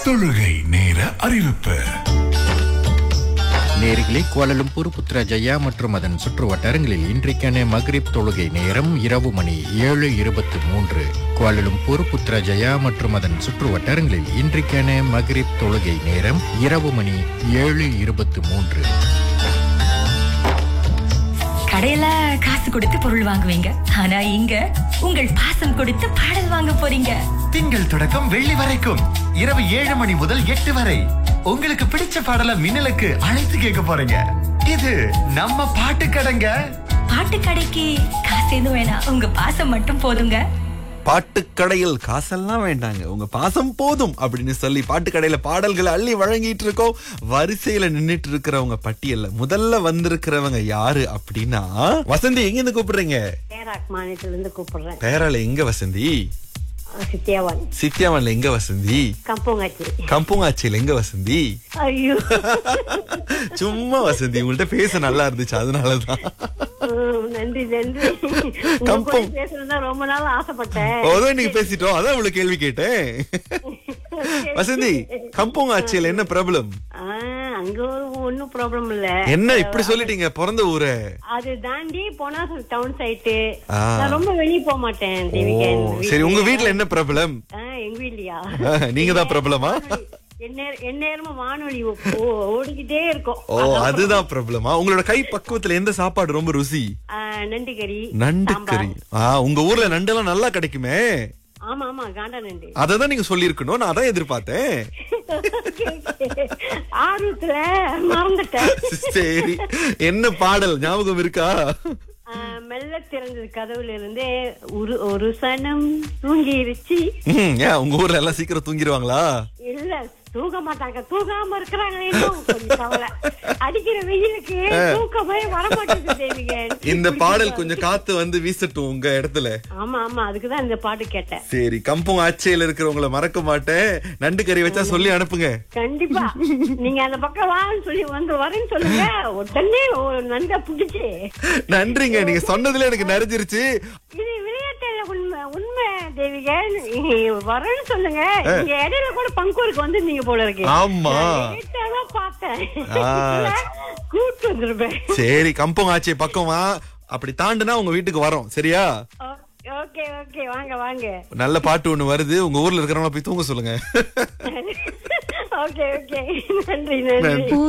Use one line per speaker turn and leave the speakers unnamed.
தொழுகை நேர அறிவிப்பு
நேரிகளே கோலலும்பூர் புத்ரஜயா மற்றும் அதன் சுற்று வட்டாரங்களில் இன்றைக்கான மக்ரிப் தொழுகை நேரம் இரவு மணி ஏழு இருபத்தி மூன்று கோலலும்பூர் புத்ரஜயா மற்றும் அதன் சுற்று வட்டாரங்களில் இன்றைக்கான மக்ரிப் தொழுகை நேரம் இரவு மணி ஏழு இருபத்தி மூன்று
கடையில காசு கொடுத்து பொருள் வாங்குவீங்க ஆனா இங்க உங்கள் பாசம் கொடுத்து பாடல் வாங்க போறீங்க
திங்கள் தொடக்கம் வெள்ளி வரைக்கும் இரவு ஏழு மணி முதல் எட்டு வரை உங்களுக்கு பிடிச்ச பாடல மின்னலுக்கு அழைத்து கேட்க போறீங்க இது நம்ம பாட்டு கடைங்க
பாட்டு கடைக்கு காசு எதுவும் வேணாம் உங்க பாசம் மட்டும் போதுங்க
பாட்டுக்கடையில் காசெல்லாம் வேண்டாங்க உங்க பாசம் போதும் அப்படின்னு சொல்லி பாட்டுக்கடையில பாடல்களை அள்ளி வழங்கிட்டு இருக்கோம் வரிசையில நின்னுட்டு இருக்கிறவங்க பட்டியல்ல முதல்ல வந்திருக்கிறவங்க யாரு அப்படின்னா வசந்தி எங்க இருந்து கூப்பிடுறீங்க
பேராக் மாநிலத்துல இருந்து கூப்பிடுறேன்
பேரால எங்க வசந்தி
அஹ் சித்தியாவான்
சித்தியாவன்ல எங்க வசந்தி
கம்பூங்காச்சி
கம்பூங்காட்சியில எங்க வசந்தி
ஐயோ
சும்மா வசந்தி உங்கள்ட்ட பேச நல்லா இருந்துச்சு அதனாலதான்
உம், நன்றி நன்றி உங்க
கம்பம்.
கூட பேசணும்னா ரொம்ப நாள் ஆசைப்பட்டேன்
அதான் நீங்க பேசிட்டோம் அதான் உங்களுக்கு கேள்வி கேட்டேன் வசந்தி கம்பூங்காட்சியில என்ன பிரபலம்
ஆஹ், அங்க ஒன்னும் ப்ராப்ளம் இல்ல
என்ன இப்படி சொல்லிட்டீங்க பிறந்த ஊரை
அது தாண்டி போனா டவுன் சைட்டு
ஆ.
நான் ரொம்ப வெளிய போக மாட்டேன்
ஓ,
தேவிகன்
சரி உங்க வீட்ல என்ன பிரபலம்
ஆஹ், எங்க வீட்லயா
நீங்க தான் பிரபலமா
எந்நேர- எந்நேரமும் வானொலி ஓ- ஓடிக்கிட்டே இருக்கும்
ஓ அதுதான் பிரபலமா உங்களோட கை பக்குவத்துல எந்த சாப்பாடு ரொம்ப ருசி
ஆஹ், நண்டு கறி
நண்டு
சாம்பார்.
கறி ஆ உங்க ஊர்ல நண்டெல்லாம் நல்லா கிடைக்குமே
ஆமா ஆமா காண்டா நண்டு
அததான் நீங்க சொல்லியிருக்கணும் நான் அதான் எதிர்பார்த்தேன்
ஆர்வத்துல மறந்துட்டேன்
சரி என்ன பாடல் ஞாபகம் இருக்கா
ஆஹ், மெல்ல திறந்தது கதவுல இருந்து ஒரு ஒரு சனம் தூங்கிருச்சு
ம், ஏன் உங்க ஊர்ல எல்லாம் சீக்கிரம் தூங்கிடுவாங்களா
இல்ல தூங்க மாட்டாங்க தூங்காம இருக்கிறாங்க இன்னும் கொஞ்சம் கவலை அடிக்கிற வெயிலுக்கு தூக்கமே வர மாட்டேங்குது தேவிக
இந்த பாடல் கொஞ்சம் காத்து வந்து வீசட்டும் உங்க இடத்துல
ஆமா ஆமா அதுக்குதான் இந்த பாட்டு கேட்டேன்
சரி கம்பம் ஆட்சியில இருக்கிறவங்கள மறக்க மாட்டேன் நண்டு கறி வச்சா சொல்லி அனுப்புங்க
கண்டிப்பா நீங்க அந்த பக்கம் வான்னு சொல்லி வந்து வரேன்னு சொல்லுங்க உடனே ஒரு நண்டை பிடிச்சு
நன்றிங்க நீங்க சொன்னதுல எனக்கு நிறைஞ்சிருச்சு
இது விளையாட்டுல உண்மை உண்மை தேவிக வரேன்னு சொல்லுங்க நீங்க இடையில கூட பங்கூருக்கு வந்து நீங்க போல இருக்கு
ஆமா.
நான் லேட்டா தான் பார்த்தேன்
ஆ.
கூட்டு வந்துருப்பேன்
சரி கம்பம் ஆட்சி பக்கம் வா அப்படி தாண்டுனா உங்க வீட்டுக்கு வரோம் சரியா
ஓகே ஓகே வாங்க வாங்க
நல்ல பாட்டு ஒண்ணு வருது உங்க ஊர்ல இருக்கிறவங்க போய் தூங்க சொல்லுங்க
ஓகே ஓகே நன்றி நன்றி